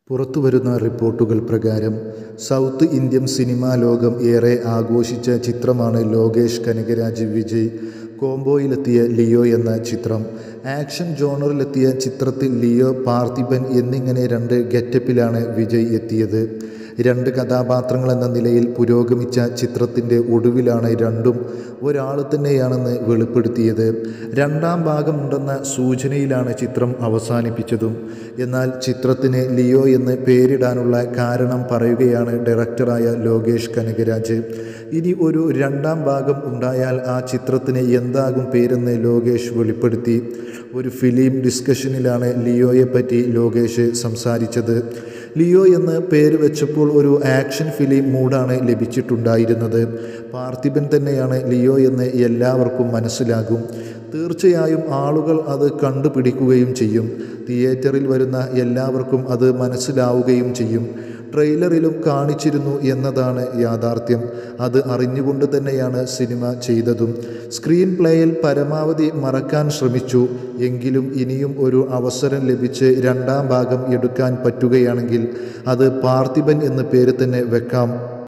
പുറത്തുവരുന്ന റിപ്പോർട്ടുകൾ പ്രകാരം സൗത്ത് ഇന്ത്യൻ സിനിമാ ലോകം ഏറെ ആഘോഷിച്ച ചിത്രമാണ് ലോകേഷ് കനകരാജ് വിജയ് കോംബോയിലെത്തിയ ലിയോ എന്ന ചിത്രം ആക്ഷൻ ജോണറിലെത്തിയ ചിത്രത്തിൽ ലിയോ പാർത്ഥിപൻ എന്നിങ്ങനെ രണ്ട് ഗെറ്റപ്പിലാണ് വിജയ് എത്തിയത് രണ്ട് കഥാപാത്രങ്ങളെന്ന നിലയിൽ പുരോഗമിച്ച ചിത്രത്തിൻ്റെ ഒടുവിലാണ് രണ്ടും ഒരാൾ തന്നെയാണെന്ന് വെളിപ്പെടുത്തിയത് രണ്ടാം ഭാഗമുണ്ടെന്ന സൂചനയിലാണ് ചിത്രം അവസാനിപ്പിച്ചതും എന്നാൽ ചിത്രത്തിന് ലിയോ എന്ന് പേരിടാനുള്ള കാരണം പറയുകയാണ് ഡയറക്ടറായ ലോകേഷ് കനകരാജ് ഇനി ഒരു രണ്ടാം ഭാഗം ഉണ്ടായാൽ ആ ചിത്രത്തിന് എന്താകും പേരെന്ന് ലോകേഷ് വെളിപ്പെടുത്തി ഒരു ഫിലിം ഡിസ്കഷനിലാണ് ലിയോയെപ്പറ്റി ലോകേഷ് സംസാരിച്ചത് ലിയോ എന്ന് പേര് വെച്ചപ്പോൾ ഒരു ആക്ഷൻ ഫിലിം മൂഡാണ് ലഭിച്ചിട്ടുണ്ടായിരുന്നത് പാർത്ഥിപൻ തന്നെയാണ് ലിയോ എന്ന് എല്ലാവർക്കും മനസ്സിലാകും തീർച്ചയായും ആളുകൾ അത് കണ്ടുപിടിക്കുകയും ചെയ്യും തിയേറ്ററിൽ വരുന്ന എല്ലാവർക്കും അത് മനസ്സിലാവുകയും ചെയ്യും ട്രെയിലറിലും കാണിച്ചിരുന്നു എന്നതാണ് യാഥാർത്ഥ്യം അത് അറിഞ്ഞുകൊണ്ട് തന്നെയാണ് സിനിമ ചെയ്തതും സ്ക്രീൻ പ്ലേയിൽ പരമാവധി മറക്കാൻ ശ്രമിച്ചു എങ്കിലും ഇനിയും ഒരു അവസരം ലഭിച്ച് രണ്ടാം ഭാഗം എടുക്കാൻ പറ്റുകയാണെങ്കിൽ അത് പാർത്ഥിപൻ എന്ന പേര് തന്നെ വെക്കാം